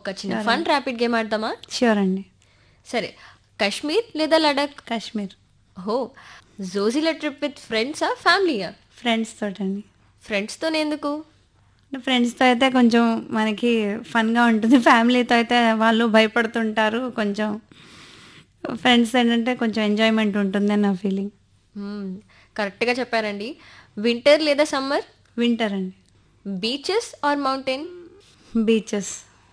ఒక చిన్న fun rapid game ఆడదామా ష్యూర్ అండి సరే కాశ్మీర్ లేదా లడాక్ కాశ్మీర్ ఓ జోజిలా ట్రిప్ విత్ ఫ్రెండ్సా ఫ్యామిలీయా ఫ్రెండ్స్ తోటండి ఫ్రెండ్స్తోనే ఎందుకు ఫ్రెండ్స్తో అయితే కొంచెం మనకి ఫన్గా ఉంటుంది ఫ్యామిలీతో అయితే వాళ్ళు భయపడుతుంటారు కొంచెం ఫ్రెండ్స్ ఏంటంటే కొంచెం ఎంజాయ్మెంట్ ఉంటుంది నా ఫీలింగ్ మ్మ్, కరెక్ట్గా చెప్పారండి వింటర్ లేదా సమ్మర్ వింటర్ అండి beaches or mountain beaches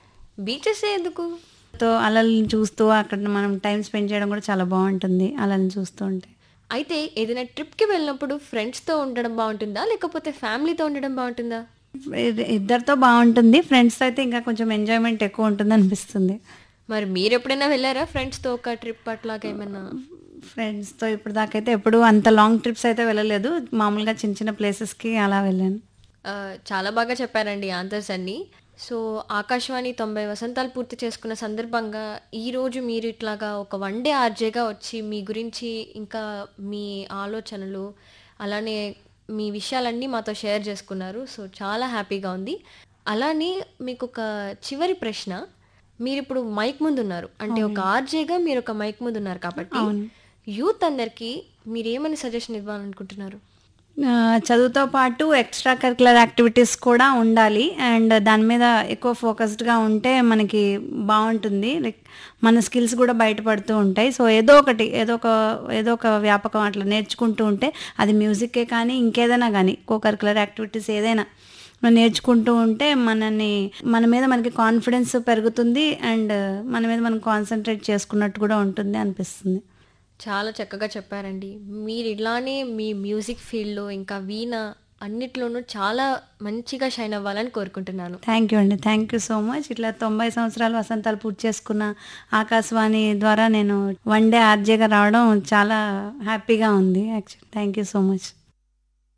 beaches ఎందుకు తో అలల్ని చూస్తూ అక్కడ మనం టైం స్పెండ్ చేయడం కూడా చాలా బాగుంటుంది అలల్ని చూస్తూ ఉంటే అయితే ఏదైనా ట్రిప్కి వెళ్ళినప్పుడు ఫ్రెండ్స్తో ఉండడం బాగుంటుందా లేకపోతే ఫ్యామిలీతో ఉండడం బాగుంటుందా ఇద్- ఇద్దరితో బాగుంటుంది ఫ్రెండ్స్తో అయితే ఇంకా కొంచెం ఎంజాయ్మెంట్ ఎక్కువ ఉంటుంది అనిపిస్తుంది మరి మీరు ఎప్పుడైనా వెళ్ళారా ఫ్రెండ్స్తో ఒక ట్రిప్ అట్లాగా ఏమన్నా ఫ్రెండ్స్తో ఇప్పుడు దాకైతే ఎప్పుడు అంత లాంగ్ ట్రిప్స్ అయితే వెళ్ళలేదు మామూలుగా చిన్న చిన్న ప్లేసెస్కి అలా వెళ్ళాను ఆ, చాలా బాగా చెప్పారండి ఆన్సర్స్ అన్నీ సో ఆకాశవాణి తొంభై వసంతాలు పూర్తి చేసుకున్న సందర్భంగా ఈరోజు మీరు ఇట్లాగా ఒక వన్ డే ఆర్జేగా వచ్చి మీ గురించి ఇంకా మీ ఆలోచనలు అలానే మీ విషయాలన్నీ మాతో షేర్ చేసుకున్నారు సో చాలా హ్యాపీగా ఉంది అలానే మీకు ఒక చివరి ప్రశ్న మీరు ఇప్పుడు మైక్ ముందు ఉన్నారు అంటే ఒక ఆర్జేగా మీరు ఒక మైక్ ముందు ఉన్నారు కాబట్టి యూత్ అందరికీ మీరు ఏమని సజెషన్ ఇవ్వాలనుకుంటున్నారు ఆ, చదువుతో పాటు ఎక్స్ట్రా కరికులర్ యాక్టివిటీస్ కూడా ఉండాలి అండ్ దాని మీద ఎక్కువ ఫోకస్డ్గా ఉంటే మనకి బాగుంటుంది లైక్ మన స్కిల్స్ కూడా బయటపడుతూ ఉంటాయి సో ఏదో ఒకటి ఏదో ఒక ఏదో ఒక వ్యాపకం అట్లా నేర్చుకుంటూ ఉంటే అది మ్యూజిక్కే కానీ ఇంకేదైనా కానీ కో కరికులర్ యాక్టివిటీస్ ఏదైనా మనం నేర్చుకుంటూ ఉంటే మనని మన మీద మనకి కాన్ఫిడెన్స్ పెరుగుతుంది అండ్ మన మీద మనం కాన్సన్ట్రేట్ చేసుకున్నట్టు కూడా ఉంటుంది అనిపిస్తుంది చాలా చక్కగా చెప్పారండి మీరు ఇలానే మీ మ్యూజిక్ ఫీల్డ్లో ఇంకా వీణ అన్నిట్లోనూ చాలా మంచిగా షైన్ అవ్వాలని కోరుకుంటున్నాను థ్యాంక్ యూ అండి థ్యాంక్ యూ సో మచ్ ఇట్లా తొంభై సంవత్సరాలు వసంతాలు పూర్తి చేసుకున్న ఆకాశవాణి ద్వారా నేను వన్ డే ఆర్జేగా రావడం చాలా హ్యాపీగా ఉంది actually thank you so much